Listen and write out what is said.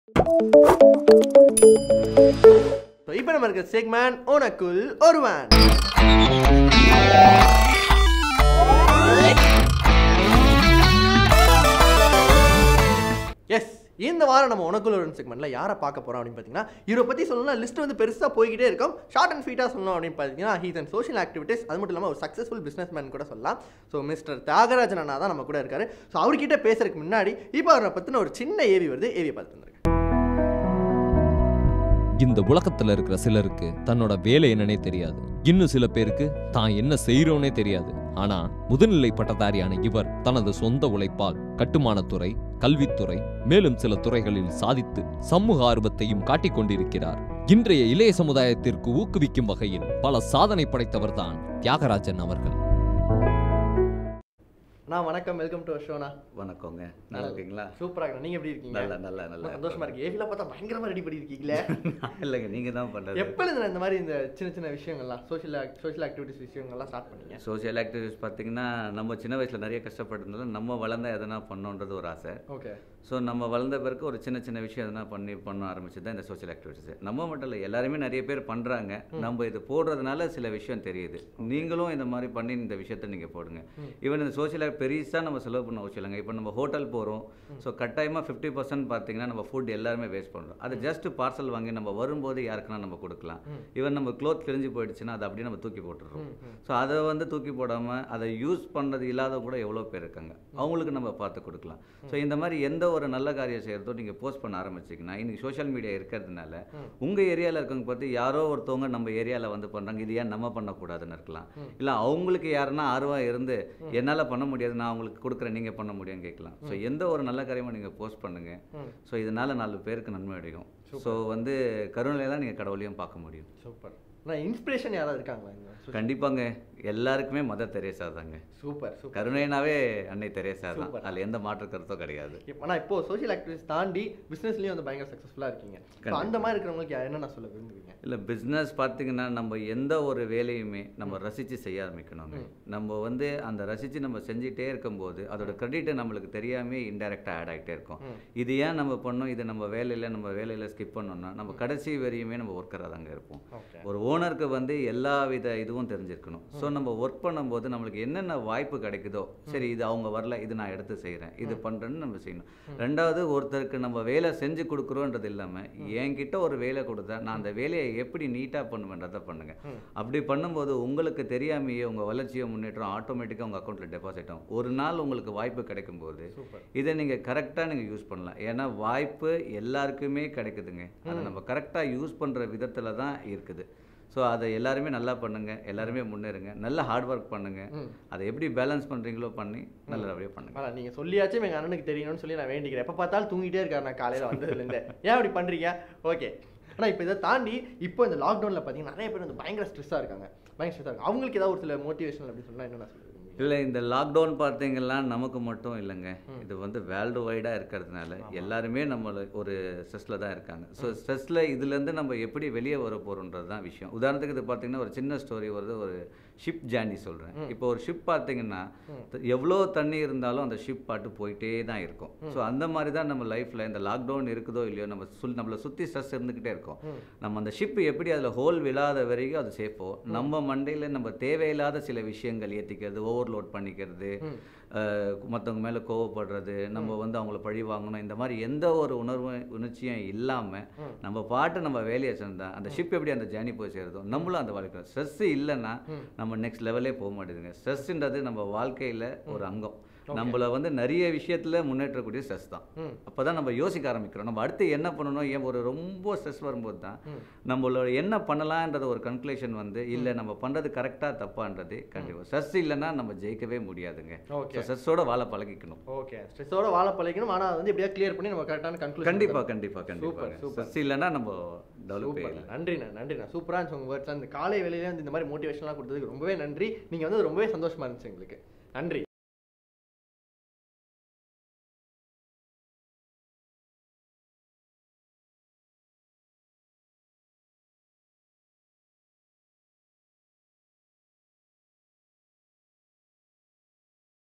So, இப்போ நம்ம இருக்க செக்மேன் உனக்குள் ஒருவன் எஸ் இந்த வாரம் நம்ம உனக்குள்ள ஒரு செக்மெண்ட்ல யாரை பார்க்க போறோம் அப்படின்னு பார்த்தீங்கன்னா இவரை பத்தி சொல்லணும்னா லிஸ்ட் வந்து பெருசா போய்கிட்டே இருக்கும் ஷார்ட் அண்ட் ஸ்வீட்டா சொல்லணும் அப்படின்னு பார்த்தீங்கன்னா ஹீஸ் அண்ட் சோஷியல் ஆக்டிவிட்டிஸ் அது மட்டும் இல்லாமல் ஒரு சக்ஸஸ்ஃபுல் பிஸ்னஸ் மேன் கூட சொல்லலாம் ஸோ மிஸ்டர் தியாகராஜன் அண்ணா தான் நம்ம கூட இருக்காரு ஸோ அவர்கிட்ட பேசுறதுக்கு முன்னாடி இப்போ அவரை பத்தின ஒரு சின்ன ஏவி வருது ஏவியை பார்த்து வந்திருக்கேன் இந்த உலகத்துல இருக்கிற சிலருக்கு தன்னோட வேலை என்னன்னே தெரியாது இன்னும் சில பேருக்கு தான் என்ன செய்யறோனே தெரியாது ஆனா முதுநிலை பட்டதாரியான இவர் தனது சொந்த உழைப்பால் கட்டுமானத்துறை கல்வித்துறை மேலும் சில துறைகளில் சாதித்து சமூக ஆர்வத்தையும் காட்டிக் கொண்டிருக்கிறார் இன்றைய இளைய சமுதாயத்திற்கு ஊக்குவிக்கும் வகையில் பல சாதனை படைத்தவர்தான் தியாகராஜன் அவர்கள் அண்ணா வணக்கம் வெல்கம் டு ஷோனா வணக்கங்க நல்லா இருக்கீங்களா சூப்பரா இருக்கு நீங்க எப்படி இருக்கீங்க நல்லா நல்லா நல்லா ரொம்ப சந்தோஷமா இருக்கு ஏவில பார்த்தா பயங்கரமா ரெடி பண்ணிருக்கீங்களே இல்லைங்க நீங்க தான் பண்றது எப்போ இந்த மாதிரி இந்த சின்ன சின்ன விஷயங்கள்லாம் சோஷியல் சோஷியல் ஆக்டிவிட்டிஸ் விஷயங்கள்லாம் ஸ்டார்ட் பண்ணீங்க சோஷியல் ஆக்டிவிட்டிஸ் பார்த்தீங்கன்னா நம்ம சின்ன வயசுல நிறைய கஷ்டப்பட்டிருந்தாலும் நம்ம வளர்ந்தா எதனா பண்ணோன்றது ஒரு ஆசை ஓகே ஸோ நம்ம வளர்ந்த பிறகு ஒரு சின்ன சின்ன விஷயம் எதனா பண்ணி பண்ண ஆரம்பிச்சது தான் இந்த சோஷியல் ஆக்டிவிட்டிஸ் நம்ம மட்டும் இல்லை எல்லாருமே நிறைய பேர் பண்ணுறாங்க நம்ம இது போடுறதுனால சில விஷயம் தெரியுது நீங்களும் இந்த மாதிரி பண்ணி இந்த விஷயத்த நீங்கள் போடுங்க ஈவன் இந்த சோஷியல் பெருசாக நம்ம செலவு பண்ண அவசியம் இல்லைங்க இப்போ நம்ம ஹோட்டல் போகிறோம் ஸோ கட்டாயமாக ஃபிஃப்டி பர்சன்ட் பார்த்தீங்கன்னா நம்ம ஃபுட் எல்லாருமே வேஸ்ட் பண்ணுறோம் அது ஜஸ்ட் பார்சல் வாங்கி நம்ம வரும்போது யாருக்குன்னா நம்ம கொடுக்கலாம் ஈவன் நம்ம க்ளோத் கிழிஞ்சு போயிடுச்சுன்னா அதை அப்படியே நம்ம தூக்கி போட்டுடுறோம் ஸோ அதை வந்து தூக்கி போடாமல் அதை யூஸ் பண்ணுறது இல்லாதவங்க கூட எவ்வளோ பேர் இருக்காங்க அவங்களுக்கு நம்ம பார்த்து கொடுக்கலாம் ஸோ இந்த மாதிரி எந்த ஒரு நல்ல காரியம் செய்கிறதோ நீங்கள் போஸ்ட் பண்ண ஆரம்பிச்சிங்கன்னா இன்னைக்கு சோஷியல் மீடியா இருக்கிறதுனால உங்கள் ஏரியாவில் இருக்கவங்க பார்த்து யாரோ ஒருத்தவங்க நம்ம ஏரியாவில் வந்து பண்ணுறாங்க இது ஏன் நம்ம பண்ணக்கூடாதுன்னு இருக்கலாம் இல்லை அவங்களுக்கு யாருன்னா ஆர்வம் இருந்து என்னால் பண்ண முடியாது நான் அவங்களுக்கு கொடுக்குறேன் நீங்கள் பண்ண முடியும்னு கேட்கலாம் ஸோ எந்த ஒரு நல்ல காரியமும் நீங்கள் போஸ்ட் பண்ணுங்கள் ஸோ இதனால் நாலு பேருக்கு நன்மை அடையும் ஸோ வந்து கருணையில தான் நீங்கள் கடவுளையும் பார்க்க முடியும் சூப்பர் நான் இன்ஸ்பிரேஷன் யாராவது இருக்காங்களா இங்க கண்டிப்பாங்க எல்லாருக்குமே மதர் தெரேசா தாங்க சூப்பர் சூப்பர் கருணைனாவே அன்னை தெரேசா தான் Super. அதில் எந்த மாற்று கருத்தும் கிடையாது ஆனால் இப்போ சோஷியல் ஆக்டிவிட்டிஸ் தாண்டி பிஸ்னஸ்லயும் வந்து பயங்கர சக்ஸஸ்ஃபுல்லாக இருக்கீங்க So, அந்த மாதிரி இருக்கிறவங்களுக்கு என்னென்ன சொல்ல விரும்புவீங்க இல்லை பிஸ்னஸ் பார்த்தீங்கன்னா நம்ம எந்த ஒரு வேலையுமே நம்ம ரசித்து செய்ய ஆரம்பிக்கணுங்க நம்ம வந்து அந்த ரசித்து நம்ம செஞ்சுட்டே இருக்கும்போது அதோட கிரெடிட் நம்மளுக்கு தெரியாமே இன்டெரக்டாக ஆட் ஆகிட்டே இருக்கும் இது ஏன் நம்ம பண்ணோம் இது நம்ம வேலையில் நம்ம வேலையில் ஸ்கிப் பண்ணோம்னா நம்ம கடைசி வரையுமே நம்ம ஒர்க்கராக தாங்க இருப்போம் ஓகே ஒரு ஓனருக்கு வந்து எல்லா வித இதுவும் தெரிஞ்சிருக்கணும் ஸோ நம்ம ஒர்க் பண்ணும்போது நம்மளுக்கு என்னென்ன வாய்ப்பு கிடைக்குதோ சரி இது அவங்க வரல இது நான் எடுத்து செய்கிறேன் இது பண்ணுறேன்னு நம்ம செய்யணும் ரெண்டாவது ஒருத்தருக்கு நம்ம வேலை செஞ்சு கொடுக்குறோன்றது இல்லாமல் என்கிட்ட ஒரு வேலை கொடுத்தா நான் அந்த வேலையை எப்படி நீட்டாக பண்ணுவேன்றதை பண்ணுங்க அப்படி பண்ணும்போது உங்களுக்கு தெரியாமையே உங்கள் வளர்ச்சியோ முன்னேற்றம் ஆட்டோமேட்டிக்காக உங்கள் அக்கௌண்ட்டில் டெபாசிட் ஆகும் ஒரு நாள் உங்களுக்கு வாய்ப்பு கிடைக்கும்போது சூப்பர் இதை நீங்கள் கரெக்டாக நீங்கள் யூஸ் பண்ணலாம் ஏன்னா வாய்ப்பு எல்லாருக்குமே கிடைக்குதுங்க அதை நம்ம கரெக்டாக யூஸ் பண்ணுற விதத்தில் தான் இருக்குது ஸோ அதை எல்லாருமே நல்லா பண்ணுங்க எல்லாருமே முன்னேறுங்க நல்ல ஹார்ட் ஒர்க் பண்ணுங்க அதை எப்படி பேலன்ஸ் பண்ணுறீங்களோ பண்ணி நல்லபடியாக பண்ணுங்க ஆனால் நீங்கள் சொல்லியாச்சும் எங்கள் அண்ணனுக்கு தெரியணும்னு சொல்லி நான் வேண்டிக்கிறேன் எப்போ பார்த்தாலும் தூங்கிட்டே இருக்காரு நான் காலையில் வந்ததுலேருந்து ஏன் அப்படி பண்ணுறீங்க ஓகே ஆனால் இப்போ இதை தாண்டி இப்போ இந்த லாக்டவுனில் பார்த்தீங்கன்னா நிறைய பேர் வந்து பயங்கர ஸ்ட்ரெஸ்ஸாக இருக்காங்க பயங்கர ஸ்ட்ரெஸ்ஸாக இருக்காங்க அவங்களுக்கு ஏதாவது ஒரு சில மோட்டிவேஷன் அப்படின்னு சொன்னால் என்னென்ன சொல்லுவீங்க இல்லை இந்த லாக்டவுன் பார்த்தீங்கன்னா நமக்கு மட்டும் இல்லைங்க இது வந்து வேர்ல்டு வைடாக இருக்கிறதுனால எல்லாருமே நம்மள ஒரு ஸ்ட்ரெஸ்ஸில் தான் இருக்காங்க ஸோ ஸ்ட்ரெஸ்ஸில் இதுலேருந்து நம்ம எப்படி வெளியே வர போகிறோன்றது தான் விஷயம் உதாரணத்துக்கு இது பார்த்தீங்கன்னா ஒரு சின்ன ஸ்டோரி வருது ஒரு ஷிப் ஜேர்னி சொல்கிறேன் இப்போ ஒரு ஷிப் பார்த்தீங்கன்னா எவ்வளோ தண்ணி இருந்தாலும் அந்த ஷிப் பாட்டு போயிட்டே தான் இருக்கும் ஸோ அந்த மாதிரி தான் நம்ம லைஃப்பில் இந்த லாக்டவுன் இருக்குதோ இல்லையோ நம்ம சுல் நம்மளை சுற்றி ஸ்ட்ரெஸ் இருந்துக்கிட்டே இருக்கும் நம்ம அந்த ஷிப் எப்படி அதில் ஹோல் விழாத வரைக்கும் அது சேஃபோ நம்ம மண்டையில் நம்ம தேவையில்லாத சில விஷயங்கள் ஏற்றிக்கிறது ஓவர்லோட் பண்ணிக்கிறது மற்றவங்க மேலே கோவப்படுறது நம்ம வந்து அவங்கள பழி வாங்கணும் இந்த மாதிரி எந்த ஒரு உணர்வு உணர்ச்சியும் இல்லாமல் நம்ம பாட்டு நம்ம வேலையை செஞ்சா அந்த ஷிப் எப்படி அந்த ஜேர்னி போய் சேருதோ நம்மளும் அந்த வாழ்க்கை ஸ்ட்ரெஸ் இல்லைன்னா நம்ம நெக்ஸ்ட் லெவலே போக மாட்டேங்குதுங்க ஸ்ட்ரெஸ்ன்றது நம்ம வாழ்க்கையில் ஒரு அங்கம் நம்மள வந்து நிறைய விஷயத்துல முன்னேற்றக்கூடிய ஸ்ட்ரெஸ் தான் ம். அப்பதான் நம்ம யோசிக்க ஆரம்பிக்கிறோம் நம்ம அடுத்து என்ன பண்ணணும் ஏன் ஒரு ரொம்ப ஸ்ட்ரெஸ் வரும்போது தான் நம்மளோட என்ன பண்ணலாம்ன்றது ஒரு கன்க்ளூஷன் வந்து இல்லை நம்ம பண்றது கரெக்டா தப்பான்றது கண்டிப்பா ஸ்ட்ரெஸ் இல்லைன்னா நம்ம ஜெயிக்கவே முடியாதுங்க ஓகே ஸ்ட்ரெஸ்ஸோட வாழ பழகிக்கணும் ஓகே ஸ்ட்ரெஸ்ஸோட வாழ பழகிக்கணும் ஆனால் அது வந்து எப்படியா கிளியர் பண்ணி நம்ம கரெக்டான கன்க்ளூஷன் கண்டிப்பா கண்டிப்பா கண்டிப்பா Super, super. ஸ்ட்ரெஸ் இல்லைன்னா நம்ம டெவலப் சூப்பர் நன்றிண்ணா நன்றிண்ணா சூப்பராக இருந்துச்சு உங்கள் வேர்ட்ஸ் அந்த காலை வேலையில வந்து இந்த மாதிரி மோட்டிவேஷன்லாம் கொடுத்ததுக்கு ரொம்பவே நன்றி நீங்கள் வந்து ரொம்பவே சந்தோஷமா இருந்துச்சு எங்களுக்கு நன்றி